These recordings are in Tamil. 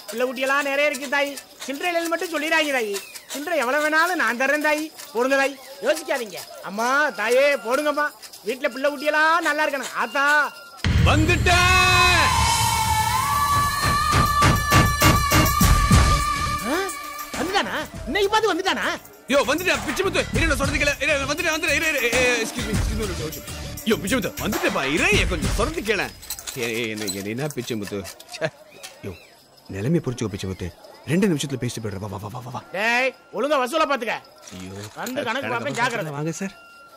பிள்ளை குட்டியெல்லாம் நிறைய இருக்கு தாய் சில்லறையில் மட்டும் சொல்லிடாங்க தாய் சில்லறை எவ்வளவு வேணாலும் நான் தரேன் தாய் போடுங்க தாய் யோசிக்காதீங்க அம்மா தாயே போடுங்கம்மா வீட்டுல பிள்ளை குட்டியெல்லாம் நல்லா இருக்கணும் ஆத்தா வந்துட்டேன் ஆ? வந்துட்டானா இன்னைக்கு பார்த்து வந்துட்டானா யோ வந்துட்டேன் பிச்சமுத்து இரு நான் சொல்றது கேளு இரு இரு, வந்துட்டேன் வந்துட்டேன் இரு இரு எக்ஸ்கியூஸ் மீ எக்ஸ்கியூஸ் மீ ஒரு நிமிஷம். யோ பிச்சமுத்து வந்துட்டேப்பா இரு என் கொஞ்சம் சொல்றது கேள என்ன என்ன பிச்சமுத்து ச்சே. யோ நிலைமை புரிச்சுக்கோ பிச்சமுத்து ரெண்டு நிமிஷத்துல பேசிட்டு போயிடுற வா வா வா வா வா டேய் ஒழுங்கா வசூல பாத்துக்க ஐயோ வந்து கணக்கு பார்ப்பேன் ஜாக்கிரதை வாங்க சார்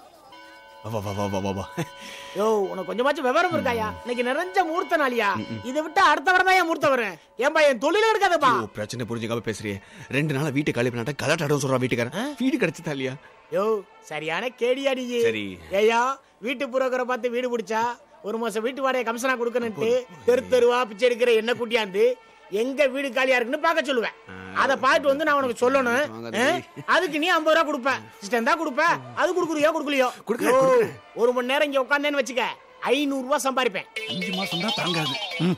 வா வா வா வா வா வா யோ உனக்கு கொஞ்சமாச்சும் விவரம் இருக்காயா இன்னைக்கு நிறைஞ்ச மூர்த்த நாளியா இதை விட்டு அடுத்த வாரம் தான் என் மூர்த்த வரேன் ஏன்பா என் தொழில இருக்காதப்பா ஓ பிரச்சனை புரிஞ்சுக்காம பேசுறியே ரெண்டு நாளா வீட்டை காலி பண்ணாட்ட கலாட்டாடம் சொல்றான் வீட்டுக்காரன் வீடு கிடைச்சதா இல்லையா யோ சரியான கேடியா நீ சரி. ஏயா வீட்டு புரோக்கரை பார்த்து வீடு பிடிச்சா ஒரு மாசம் வீட்டு வாடகை கமிஷனா கொடுக்கணும்ட்டு தெரு தெருவா பிச்சை எடுக்கிற என்ன குட்டியாந்து எங்க வீடு காலியா இருக்குன்னு பார்க்க சொல்லுவேன் அத பார்த்து வந்து நான் உனக்கு சொல்லணும் வாங்க ஆ? அதுக்கு நீ ஐம்பது ரூபா கொடுப்ப சிஸ்டம் தான் கொடுப்ப அது கொடுக்குறியோ கொடுக்கலையோ கொடுக்குறேன், யோ, கொடுக்குறேன். ஒரு மணி நேரம் இங்க உட்காந்தேன்னு வச்சுக்க ஐநூறு ரூபாய் சம்பாதிப்பேன் அஞ்சு மாசம் தான் தாங்காது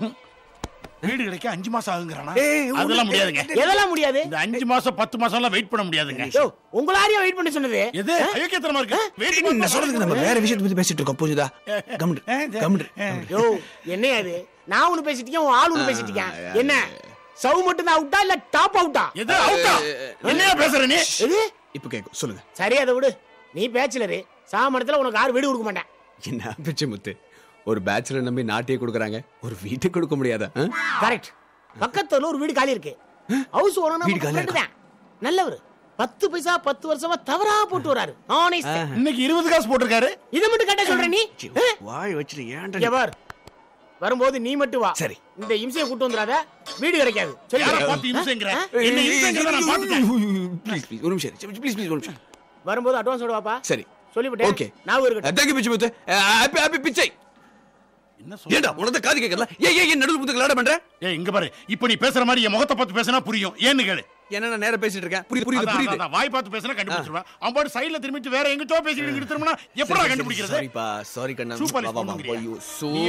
வீடு கிடைக்க அஞ்சு மாசம் ஆகுங்கிறானா ஏய், உள்ள- அதெல்லாம் முடியாதுங்க எதெல்லாம் முடியாது இந்த அஞ்சு மாசம் பத்து மாசம் எல்லாம் வெயிட் பண்ண முடியாதுங்க யோ உங்களாரையும் வெயிட் பண்ண சொன்னது எது அயோக்கியத்தனமா இருக்கு வெயிட் ஏய், நான் சொல்றதுக்கு நம்ம வேற விஷயத்தை பத்தி பேசிட்டு இருக்கோம் புரியுதா கம்முடு கம்முடு யோ என்ன அது நான் ஒண்ணு பேசிட்டீங்க உன் ஆள் ஒண்ணு பேசிட்டீங்க என்ன சவு மட்டும் தான் அவுட்டா இல்ல டாப் அவுட்டா எது அவுட்டா என்னையா பேசுற நீ எது இப்ப கேட்கும் சொல்லுங்க சரி அதை விடு நீ பேச்சுலரு சாமடத்துல உனக்கு யாரும் வீடு கொடுக்க மாட்டேன் என்ன பிச்சை முத்து ஒரு பேச்சுலர் நம்பி நாட்டையே கொடுக்குறாங்க ஒரு வீட்டை கொடுக்க முடியாதா ஆ? கரெக்ட் பக்கத்துல ஒரு வீடு காலி இருக்கு ஹவுஸ் ஓனர் வீடு காலியா இருக்கா? தான் நல்லவர் பத்து பைசா பத்து வருஷமா தவறா போட்டு வராரு honest. இன்னைக்கு இருபது காசு போட்டிருக்காரு இதை மட்டும் கேட்ட சொல்ற நீ ஆ? வாய் வச்சுட்டு ஏன்டா இங்க பார் வரும்போது நீ மட்டும் வா சரி. இந்த இம்சையை கூட்டு வந்துடாத வீடு கிடைக்காது சொல்லி யாரை பார்த்து இம்சைங்கிற என்ன இம்சைங்கிறத நான் பார்த்துட்டேன் ப்ளீஸ் ப்ளீஸ் ஒரு நிமிஷம் ப்ளீஸ் ப்ளீஸ் ஒரு நிமிஷம் வரும்போது அட்வான்ஸ் வாப்பா சரி சொல்லிவிட்டேன் ஓகே நான் இருக்கட்டும் தேங்க்யூ பிச்சை முத்து ஹாப்பி ஹாப்பி பிச்சை என்ன சொல்ற ஏண்டா உனத காது கேட்கல ஏன் ஏன் ஏன் நடுவு முத்து கலாட பண்ற ஏய் இங்க பாரு இப்ப நீ பேசுற மாதிரி என் முகத்தை பார்த்து பேசினா புரியும் ஏன்னு கேளு என்ன நான் நேரா பேசிட்டு இருக்கேன் புரியுது புரியுது அதான், புரியுது அதான், வாய் பார்த்து பேசினா கண்டுபிடிச்சிருவேன் அவன் பாட்டு சைடுல திரும்பிட்டு வேற எங்கிட்டோ பேசிட்டு இங்கிட்டு திரும்பினா எப்படா கண்டுபிடிக்கிறது சாரிப்பா சாரி கண்ணா Super வா, வா, வா, பொண்ணுங்கிறியா? ஐயோ, சோ நீ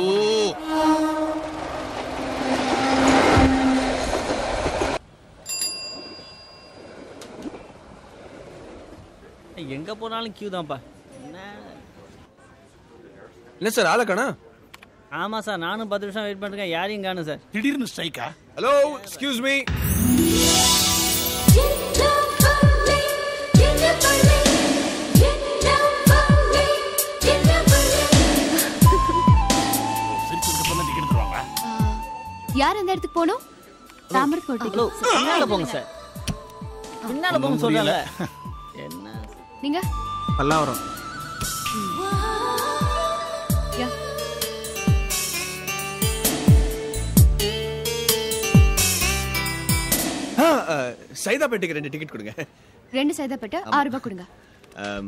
எங்க போனாலும் கியூ தான்ப்பா என்ன என்ன சார் ஆள காணா ஆமா சார் நானும் பத்து நிமிஷம் வெயிட் பண்ணிருக்கேன் யாரையும் காணும் சார் திடீர்னு ஸ்ட்ரைக்கா ஹலோ எக்ஸ்கியூஸ் மீ சிரிச்சு பண்ண டிக்கெட் தருவாங்க யார் அந்த இடத்துக்கு போகணும் தாமரத்து ஹலோ கோட்டைக்கு பின்னால போங்க சார் பின்னால போங்க சொல்றல என்ன நீங்க பல்லாவரம் யா சைதாப்பேட்டைக்கு ரெண்டு டிக்கெட் கொடுங்க ரெண்டு சைதாப்பேட்டை ஆறு ரூபாய் கொடுங்க Um,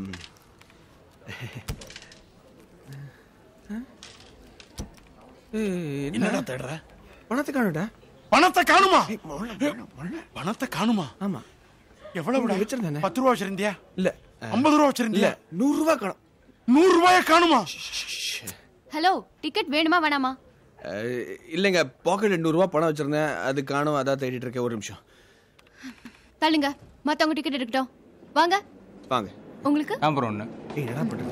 என்னடா தேடுற பணத்தை காணுடா பணத்தை காணுமா பணத்தை காணுமா ஆமா எவ்வளவு இங்க வச்சிருந்தானே. பத்து ரூபா வச்சிருந்தியா இல்ல ஐம்பது ரூபா இல்ல வச்சிருந்தியா நூறு ரூபாய் காணும் நூறு ரூபாய காணுமா ஹலோ டிக்கெட் வேணுமா வேணாமா அஹ், இல்லைங்க பாக்கெட் நூறு ரூபாய் பணம் வச்சிருந்தேன் அது காணும் அதான் தேடிட்டு இருக்கேன் ஒரு நிமிஷம் தள்ளுங்க மத்தவங்க டிக்கெட் இருக்கட்டும் வாங்க வாங்க உங்களுக்கு நம்பர் ஒன்று ஏய் என்னடா பண்றது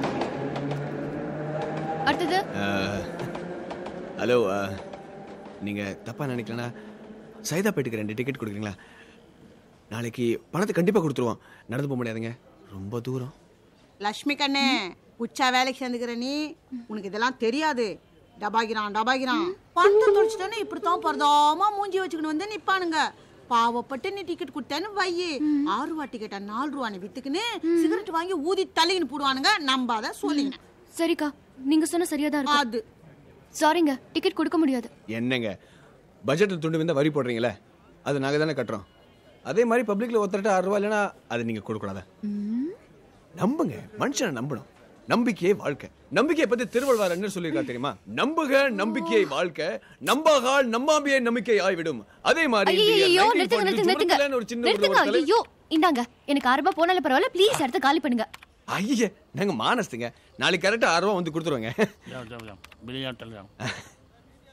அடுத்தது ஹலோ நீங்க தப்பா நினைக்கலனா சைதாப்பேட்டுக்கு ரெண்டு டிக்கெட் கொடுக்குறீங்களா நாளைக்கு பணத்தை கண்டிப்பா கொடுத்துருவோம் நடந்து போக முடியாதுங்க ரொம்ப தூரம் லக்ஷ்மி கண்ணே உச்சா வேலைக்கு சேர்ந்துக்கிற நீ உனக்கு இதெல்லாம் தெரியாது டபாகிரான் டபாகிரான் பணத்தை தொலைச்சிட்டோன்னு இப்படித்தான் பரதாம மூஞ்சி வச்சுக்கிட்டு வந்து நிப்பானுங்க பாவப்பட்டு நீ டிக்கெட் கொடுத்தேன்னு வையி ஆறு ரூபா டிக்கெட்டை நாலு ரூபான்னு வித்துக்குன்னு சிகரெட் வாங்கி ஊதி தள்ளின்னு போடுவானுங்க நம்பாத சொல்லிங்க சரிக்கா நீங்க சொன்ன சரியா தான் இருக்கும் அது சாரிங்க டிக்கெட் கொடுக்க முடியாது என்னங்க பட்ஜெட்டில் துண்டு வந்தால் வரி போடுறீங்களே அது நாங்கள் தானே கட்டுறோம் அதே மாதிரி பப்ளிக்ல ஒருத்தர்ட்ட ஆறு ரூபா இல்லைன்னா அது நீங்க கொடுக்கூடாதா நம்புங்க மனுஷனை நம்பணும் நம்பிக்கையே வாழ்க்கை நம்பிக்கையை பத்தி திருவள்ளுவர் என்ன சொல்லியிருக்காரு தெரியுமா நம்புக நம்பிக்கையை வாழ்க்கை நம்பாகால் நம்பாம்பியை நம்பிக்கை ஆய்விடும் அதே மாதிரி ஐயோ இந்த நிறுத்துங்க 1942 நிறுத்துங்க ஜூன்ல ஒரு சின்ன ஒரு நிறுத்துங்க ஒரு தலை- ஐயோ இந்தாங்க எனக்கு ஆறு ரூபாய் போனாலும் பரவாயில்ல ப்ளீஸ் இடத்த காலி பண்ணுங்க ஐயே நாங்க மானஸ்துங்க நாளைக்கு கரெக்டா ஆறு ரூபா வந்து கொடுத்துருவாங்க விளையாட்டல்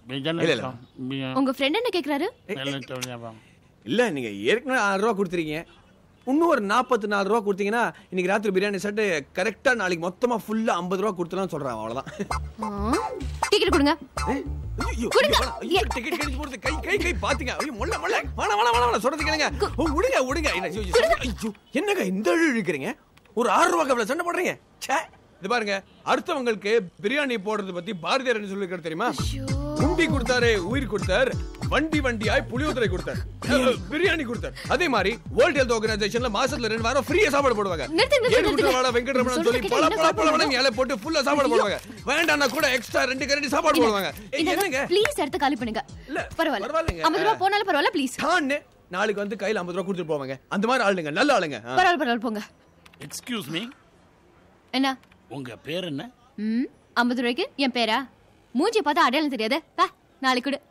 இல்ல, இல்ல. உங்க ஃப்ரெண்ட் என்ன கேக்குறாரு இல்ல நீங்க ஏற்கனவே ஆறு ரூபா கொடுத்துருக்கீங்க இன்னும் ஒரு நாற்பத்தி நாலு ரூபா கொடுத்தீங்கன்னா இன்னைக்கு ராத்திரி பிரியாணி சாப்பிட்டு கரெக்டா நாளைக்கு மொத்தமா ஃபுல்லா ஐம்பது ரூபா கொடுத்துலாம் சொல்றேன் அவ்வளவுதான் டிக்கெட் கொடுங்க ஏய், ஐயோ, கொடுங்க. ஐயோ, ஐயோ, ticket கிடைச்சு போறது. கை கை கை பாத்தீங்க ஐயோ முள்ள முள்ள வேணாம் வேணாம் வேணாம் வேணாம் சொல்றது கேளுங்க ஓ, விடுங்க விடுங்க என்ன, ஐயோ, ஐயோ, ஐயோ, என்னங்க இந்த அழு இழுக்கிறீங்க ஒரு ஆறு ரூபா கவலை சண்டை போடுறீங்க ச்சே இது பாருங்க அடுத்தவங்களுக்கு பிரியாணி போடுறது பத்தி பாரதியார் என்ன சொல்லிருக்காரு தெரியுமா குண்டி கொடுத்தாரு உயிர் கொடுத்தார் வண்டி வண்டியாய் புளியோதரை கொடுத்தார் அஹ், பிரியாணி கொடுத்தார் அதே மாதிரி வேர்ல்ட் ஹெல்த் ஆர்கனைசேஷன்ல மாசத்துல ரெண்டு வாரம் ஃப்ரீயா சாப்பாடு போடுவாங்க நிறுத்துங்க, ஏழு நிறுத்துங்க. குற்றவாள வெங்கட்ரமணன் சொல்லி சொல்றது பல கேட்டா பல என்ன பல சாப்பிடுவீங்க? இலை போட்டு ஃபுல்லா சாப்பாடு போடுவாங்க வேண்டாம்னா கூட எக்ஸ்ட்ரா ரெண்டு கரண்டி சாப்பாடு போடுவாங்க ஏய், என்னங்க ப்ளீஸ் எடுத்து காலி பண்ணுங்க இல்ல, பரவாயில்ல பரவாயில்லைங்க. ஐம்பது ரூபா போனாலும் பரவாயில்ல ப்ளீஸ் தான்னு நாளைக்கு வந்து கையில ஐம்பது ரூபா கொடுத்துட்டு போவாங்க அந்த மாதிரி ஆளுங்க நல்ல ஆளுங்க ஆ. பரவாயில்ல பரவாயில்ல போங்க எக்ஸ்கியூஸ் மீ என்ன உங்க பேர் என்ன ம் ஐம்பது ரூபாய்க்கு என் பேரா மூஞ்சி பார்த்தா அடையாளம் தெரியாது பா நாளைக்கு கொடு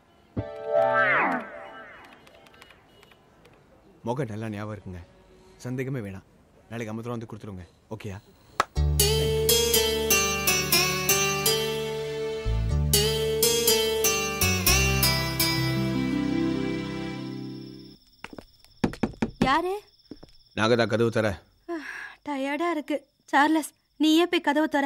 முகம் நல்லா ஞாபகம் இருக்குங்க சந்தேகமே வேணாம் நாளைக்கு ஐம்பது ரூபா வந்து கொடுத்துருங்க ஓகேயா யாரு நாங்க தான் கதவு தர டயர்டா இருக்கு சார்லஸ் நீயே போய் கதவு தர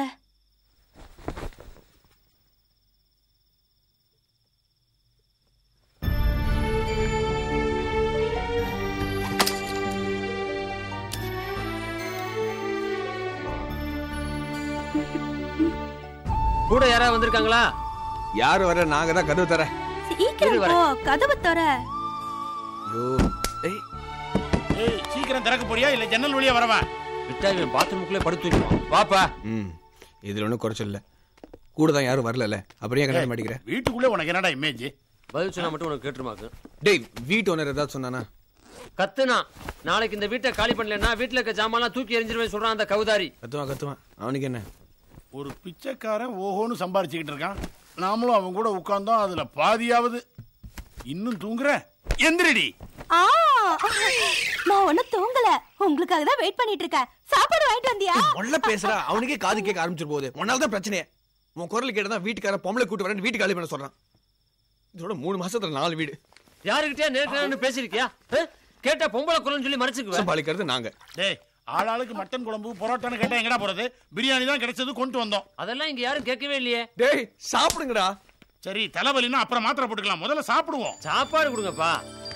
கூட யாராவது வந்திருக்காங்களா யார் வர நாங்க தான் கதவு தர சீக்கிரம் போ கதவு தர ஐயோ ஏய் ஏய் சீக்கிரம் திறக்க போறியா இல்ல ஜன்னல் வழியா வரவா விட்டா இவன் பாத்ரூமுக்குள்ளே படுத்துருவான் வாப்பா ம் இதுல ஒன்றும் குறைச்சல் இல்ல கூட தான் யாரும் வரல அப்புறம் ஏன் கல்யாணம் மாட்டிக்கிற வீட்டுக்குள்ளே உனக்கு என்னடா இமேஜ் பதில் சொன்னா மட்டும் உனக்கு கேட்டுருமாக்கு டேய் வீட்டு ஓனர் ஏதாவது சொன்னானா கத்துனா நாளைக்கு இந்த வீட்டை காலி பண்ணலன்னா வீட்டுல இருக்க ஜாமான்லாம் தூக்கி எறிஞ்சிருவேன் சொல்றான் அந்த கவுதாரி கத்துவான் கத்துவான் அவனுக்கு என்ன ஒரு பிச்சைக்காரன் ஓஹோன்னு சம்பாரிச்சுக்கிட்டு இருக்கான் நாமளும் அவன் கூட உட்கார்ந்தோம் அதுல பாதியாவது இன்னும் தூங்குற எந்திரடி ஆ நான் ஒன்னும் தூங்கல உங்களுக்காக தான் வெயிட் பண்ணிட்டு இருக்கேன் சாப்பாடு வாங்கிட்டு வந்தியா மொள்ள பேசுறா அவனுக்கே காது கேட்க ஆரம்பிச்சிரு போகுது உன்னால தான் பிரச்சனையே உன் குரல் கேட்டதான் வீட்டுக்கார பொம்பளை கூட்டு வரேன் வீட்டு காலி பண்ண சொல்றான் இதோட மூணு மாசத்துல நாலு வீடு யாருக்கிட்டயா நேற்று பேசிருக்கியா அஹ்? கேட்டா பொம்பளை குரல்னு சொல்லி மறைச்சுக்குவேன் சம்பாதிக்கிறது நாங்க டேய் ஆளாளுக்கு மட்டன் குழம்பு பரோட்டான்னு கேட்டா எங்கடா போறது பிரியாணி தான் கிடைச்சது கொண்டு வந்தோம் அதெல்லாம் இங்க யாரும் கேட்கவே இல்லையே டேய் சாப்பிடுங்கடா சரி தலைவலின்னா அப்புறம் மாத்திரை போட்டுக்கலாம் முதல்ல சாப்பிடுவோம் சாப்பாடு கொடுங்கப்பா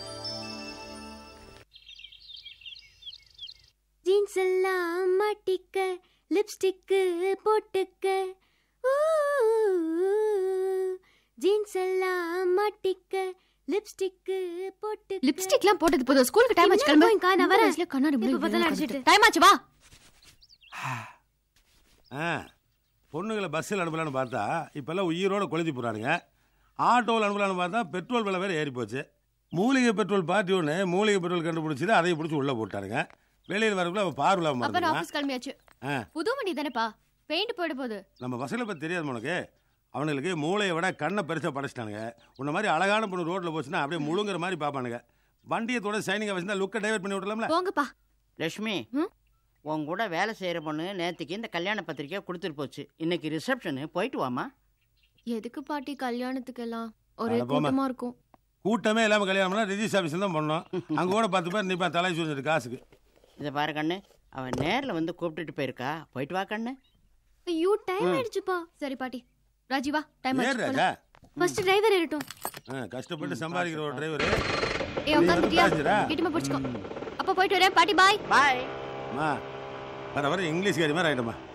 ஜீன்ஸ் எல்லாம் மாட்டிக்க லிப்ஸ்டிக் போட்டுக்க ஜீன்ஸ் எல்லாம் மாட்டிக்க லிப்ஸ்டிக் போட்டு லிப்ஸ்டிக்லாம் போட்டது போதும் ஸ்கூலுக்கு டைம் ஆச்சு கிளம்பு நான் வரேன் கண்ணாடி முன்னாடி அடிச்சிட்டு டைம் ஆச்சு வா ஆ பொண்ணுங்களை பஸ்ஸில் அனுப்பலான்னு பார்த்தா இப்போல்லாம் உயிரோட கொளுத்தி போகிறானுங்க ஆட்டோவில் அனுப்பலான்னு பார்த்தா பெட்ரோல் விலை வேறு ஏறி போச்சு மூலிகை பெட்ரோல் பார்ட்டி ஒன்று மூலிகை பெட்ரோல் கண்டுபிடிச்சது அதையும் பிடிச்சி உள்ளே போட்டாருங்க வெளியில் வரக்குள்ள அவன் பார்வையில் அப்புறம் மறந்துடுவான் ஆபீஸ் கிளம்பியாச்சு ஆ புது வண்டி தானேப்பா பெயிண்ட் போயிட போகுது நம்ம பசங்களை பற்றி தெரியாது உனக்கு அவனுங்களுக்கு மூளையை விட கண்ணை பெருசாக படைச்சிட்டானுங்க உன்ன மாதிரி அழகான பொண்ணு ரோட்டில் போச்சுன்னா அப்படியே முழுங்குற மாதிரி பார்ப்பானுங்க வண்டியை தொட சைனிங்கை வச்சுருந்தா லுக்கை டைவர்ட் பண்ணி விடலாம்ல போங்கப்பா லட்சுமி ம்? உன் கூட வேலை செய்யற பொண்ணு நேத்துக்கு இந்த கல்யாண பத்திரிக்கையை கொடுத்துட்டு போச்சு இன்னைக்கு ரிசப்ஷனு போயிட்டு வாமா எதுக்கு பாட்டி கல்யாணத்துக்கெல்லாம் ஒரே அட போம்மா. கூட்டமா இருக்கும் கூட்டமே இல்லாமல் கல்யாணம் பண்ணால் ரிஜிஸ்ட் ஆஃபீஸில் தான் பண்ணோம் அங்கே கூட பத்து பேர் நிற்பான் தலை சுரிஞ்சிட்டு காசுக்கு இதை பாரு கண்ணு அவன் நேர்ல வந்து கூப்பிட்டுட்டு போயிருக்கா போயிட்டு வா கண்ணு ஐயோ டைம் ஆயிடுச்சுப்பா சரி பாட்டி ராஜீவா டைம் ஏன் ராஜா ஆயிடுச்சு ஃபர்ஸ்ட் டிரைவர் ஏறட்டும் ஆ, கஷ்டப்பட்டு சம்பாதிக்கிற ஒரு டிரைவர் ஏ உட்காந்துட்டியா உட்காந்துடா. கிட்டமா பிடிச்சுக்கோ அப்ப போயிட்டு வரேன் பாட்டி பாய் பாய் அம்மா வர வர இங்கிலீஷ் காரி மாதிரி ஆகிட்டம்மா